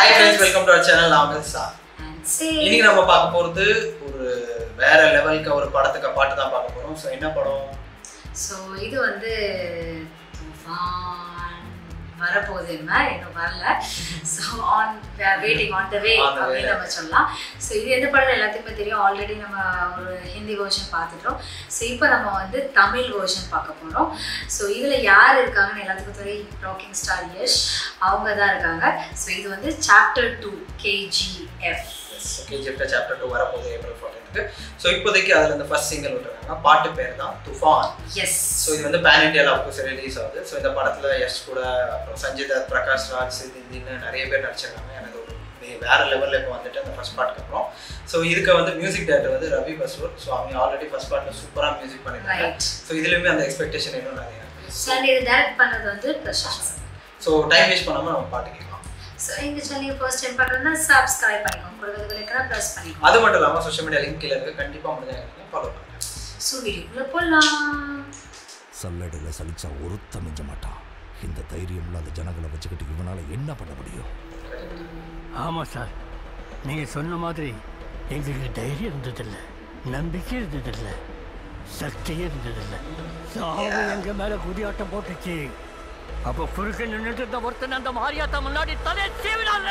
Hi friends welcome to our channel நான் வந்து சா இன்னைக்கு நம்ம பார்க்க போறது ஒரு வேற லெவலுக்கு ஒரு படத்துக்கு பாட்டு தான் பார்க்க போறோம் ஸோ என்ன படம் ஸோ இது வந்து துஃபான் வரப்போகுது என்ன இன்னும் வரல so on waiting on the way On the way. அப்படின்னு நம்ம சொல்லலாம் ஸோ இது எந்த படம் எல்லாத்துக்குமே தெரியும் ஆல்ரெடி நம்ம ஒரு ஹிந்தி வெர்ஷன் பார்த்துட்டோம் ஸோ இப்போ நம்ம வந்து தமிழ் வெர்ஷன் பார்க்க போகிறோம் ஸோ இதில் யார் இருக்காங்கன்னு எல்லாத்துக்கும் தெரியும் ராக்கிங் ஸ்டார் யஷ் அவங்க தான் இருக்காங்க ஸோ இது வந்து சாப்டர் டூ கேஜிஎஃப் கேஜிஎஃப்ல சாப்டர் டூ வரப்போகுது ஏப்ரல் ஃபோர்டீனுக்கு ஸோ இப்போதைக்கு அதில் இந்த ஃபர்ஸ்ட் சிங்கிள் விட்டுருக்காங்க பாட்டு பேர் தான் துஃபான் எஸ் ஸோ இது வந்து பேன் இண்டியாவில் அப்கோர்ஸ் ரிலீஸ் ஆகுது ஸோ இந்த படத்தில் யஷ் கூட அப்புறம் சஞ்சய் தத் பிரகாஷ் ராஜ் சிந்தின்னு நிறைய பேர் நடிச்சிருக்காங்க எனக்கு ஒரு வே- வேற லெவலில் இப்போ வந்துட்டு அந்த ஃபர்ஸ்ட் பார்ட்டுக்கு அப்புறம் ஸோ இதுக்கு வந்து மியூசிக் டேரக்டர் வந்து ரவி பஸ்ரூர் ஸோ அவங்க ஆல்ரெடி ஃபர்ஸ்ட் பார்ட்டில் சூப்பராக மியூசிக் பண்ணியிருக்காங்க ரைட் ஸோ இதுலேயுமே அந்த எக்ஸ்பெக்டேஷன் இன்னும் நிறைய இருக்கு ஸோ இது டேரக்ட் பண்ணது வந்து பிரசாந்த் ஸோ டைம் வேஸ்ட் பண்ணாமல் நம்ம பாட்டு கேட்கலாம் ஸோ எங்கள் சேனல் ஃபர்ஸ்ட் டைம் பார்க்குறதுனா சப்ஸ்கிரைப் பண்ணிக்கோங்க கொடுக்குறது விளக்கனா ப்ரெஸ் பண்ணிக்கோங்க அது மட்டும் இல்லாமல் சோஷியல் மீடியா லிங்க் கீழே இருக்கு கண்டிப்பாக முடிஞ்சா ஃபாலோ பண்ணுங்க ஸோ வீடியோக்குள்ளே போகலாம் சல்லடையில் சலிச்சா ஒருத்த மிஞ்ச மாட்டான் இந்த தைரியம் இல்லாத ஜனங்களை வச்சுக்கிட்டு இவனால என்ன பண்ண முடியும் ஆமாம் சார் நீங்கள் சொன்ன மாதிரி எங்களுக்கு தைரியம் இருந்ததில்லை நம்பிக்கை இருந்ததில்லை சக்தியே இருந்ததில்லை சாவு எங்க மேல குதியாட்டம் போட்டுச்சு அப்போ குறுக்க நின்றுட்டு இருந்த ஒருத்தன் அந்த மாரியாத்தா முன்னாடி தலையை சீவினாங்க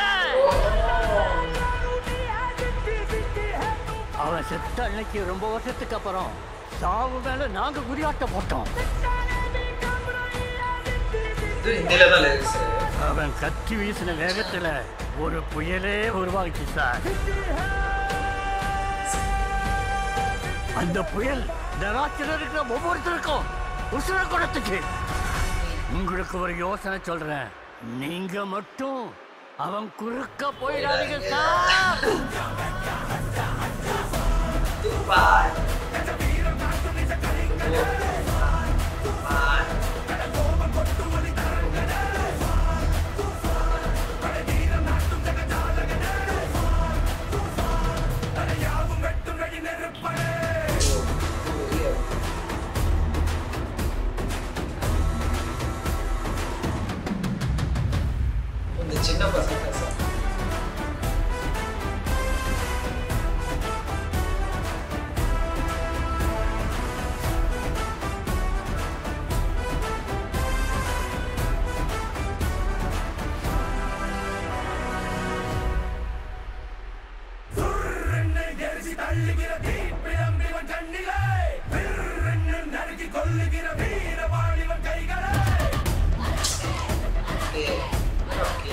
அவன் செத்த அன்னைக்கு ரொம்ப வருஷத்துக்கு அப்புறம் சாவு மேல நாங்க குதியாட்டம் போட்டோம் இது ஹிந்தியில தான் லிரிக்ஸ் அவன் கத்தி வீசின வேகத்துல ஒரு புயலே உருவாகிச்சு சார் அந்த புயல் நராட்சியில் இருக்கிற ஒவ்வொருத்தருக்கும் உசுர கொடுத்துச்சு உங்களுக்கு ஒரு யோசனை சொல்றேன் நீங்க மட்டும் அவன் குறுக்க போயிடாதீங்க சார் இந்த சின்ன பசங்க சார் ஓகே ஓகே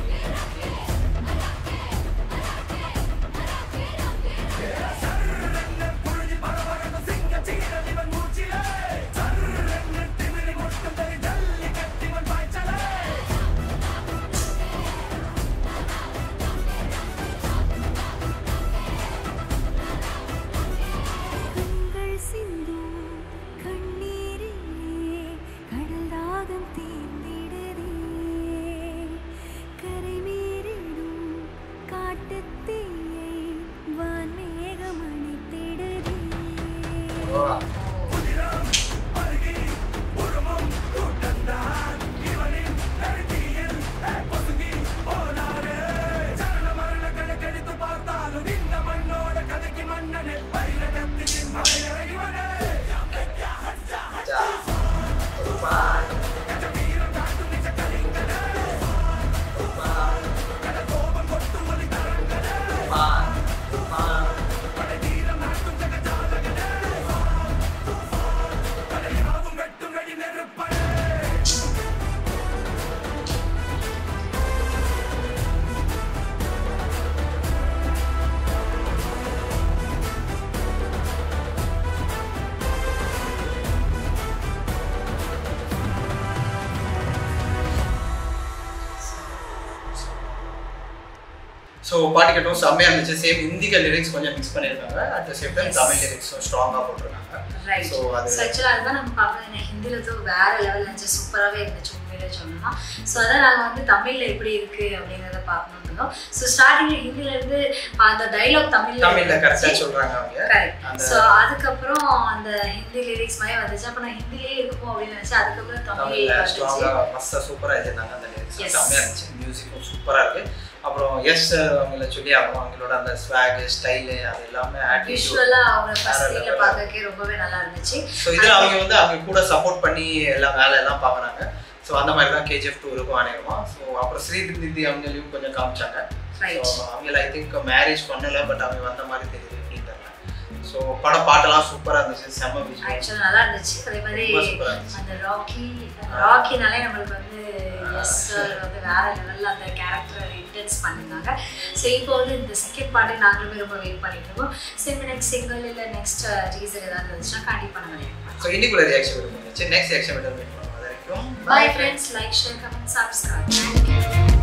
கண்கள் சிந்தும் கண்ணீரிலே கடல் தாகம் தீர்ந்திடுதே கரை மீறிடும் காட்டுத் தீயை வான்மேகம் அணைத்திடுதே ஓ ஜா. துஃபான். துஃபான். துஃபான். ஸோ பாட்டு கேட்டோம் செம்மையாக இருந்துச்சு சேம் ஹிந்திக்கு லிரிக்ஸ் கொஞ்சம் மிக்ஸ் பண்ணியிருக்காங்க at the same time Yes. Tamil லிரிக்ஸும் ஸ்ட்ராங்காக போட்டிருக்காங்க ரைட் ஸோ அது ஸோ ஆக்சுவலாக அதுதான் நம்ம பார்க்கணும் என்ன ஹிந்தியில் தான் வேற லெவல் இருந்துச்சு சூப்பராகவே இருந்துச்சு உண்மையிலே சொல்லணும்னா ஸோ அதான் நாங்கள் வந்து தமிழில் எப்படி இருக்குது அப்படிங்கிறத பார்க்கணும்னு இருந்தோம் ஸோ ஸ்டார்டிங்ல ஹிந்தில இருந்து அந்த டைலாக் தமிழ்ல தமிழ்ல கரெக்டா இருந்துச்சு. சொல்றாங்க அவங்க கரெக்ட் அந்த- ஸோ அதுக்கப்புறம் அந்த ஹிந்தி லிரிக்ஸ் மாதிரி வந்துச்சு அப்போ நான் ஹிந்திலேயே இருக்குமோ அப்படின்னு நினச்சேன் அதுக்கப்புறம் தமிழ் தமிழ்ல வந்துச்சு ஸ்ட்ராங்கா மஸ்தா சூப்பரா எழுதிருந்தாங்க அந்த லிரிக்ஸ் Yes. செம்மையா இருந்துச்சு மியூசிக்கும் சூப்பரா இருக்கு அப்புறம் எஸ் அவங்கள சொல்லி அவங்க அவங்களோட அந்த ஸ்வாக் ஸ்டைலு அது எல்லாமே ஆட்டிடியூட் விஷுவலா அவங்க ஃபர்ஸ்ட் வேற சீன்ல level. பார்க்கறதுக்கே ரொம்பவே நல்லா இருந்துச்சு ஸோ இதுல அவங்க வந்து அவங்க கூட சப்போர்ட் பண்ணி எல்லாம் வேலை எல்லாம் பார்க்குறாங்க ஸோ அந்த மாதிரி தான் கேஜிஎஃப் டூ இருக்கும் அநேகமா ஸோ அப்புறம் ஸ்ரீதிக் திதி அவங்களையும் கொஞ்சம் காமிச்சாங்க Right. ஸோ அவங்கள ஐ திங்க் மேரேஜ் பண்ணல பட் அவங்க வந்த மாதிரி தெரியுது அப்படின்னு தெரியல ஸோ படம் பாட்டெல்லாம் சூப்பரா இருந்துச்சு செம்ம விஷயம் ஆக்சுவலாக நல்லா இருந்துச்சு அதே மாதிரி ரொம்ப சூப்பரா இருந்துச்சு. அந்த ராக்கி ராக்கினாலே நம்மளுக்கு வந்து எஸ் சார் வந்து வேற லெவலில் அந்த கேரக்டரை இன்டென்ஸ் பண்ணியிருந்தாங்க ஸோ இப்போ வந்து இந்த செகண்ட் பார்ட்டு நாங்களுமே ரொம்ப வெயிட் பண்ணிட்டு இருக்கோம் சரி நெக்ஸ்ட் சிங்கிள் இல்லை நெக்ஸ்ட் டீசர் ஏதாவது இருந்துச்சுன்னா கண்டிப்பாக நம்ம react ஸோ இன்னைக்குள்ள ரியாக்ஷன் இருந்துச்சு நெக்ஸ்ட் ரியாக்ஷன் மீட் பண்ணுவோம் அது வரைக்கும் பண்ணலாம் bye friends like share comment subscribe thank you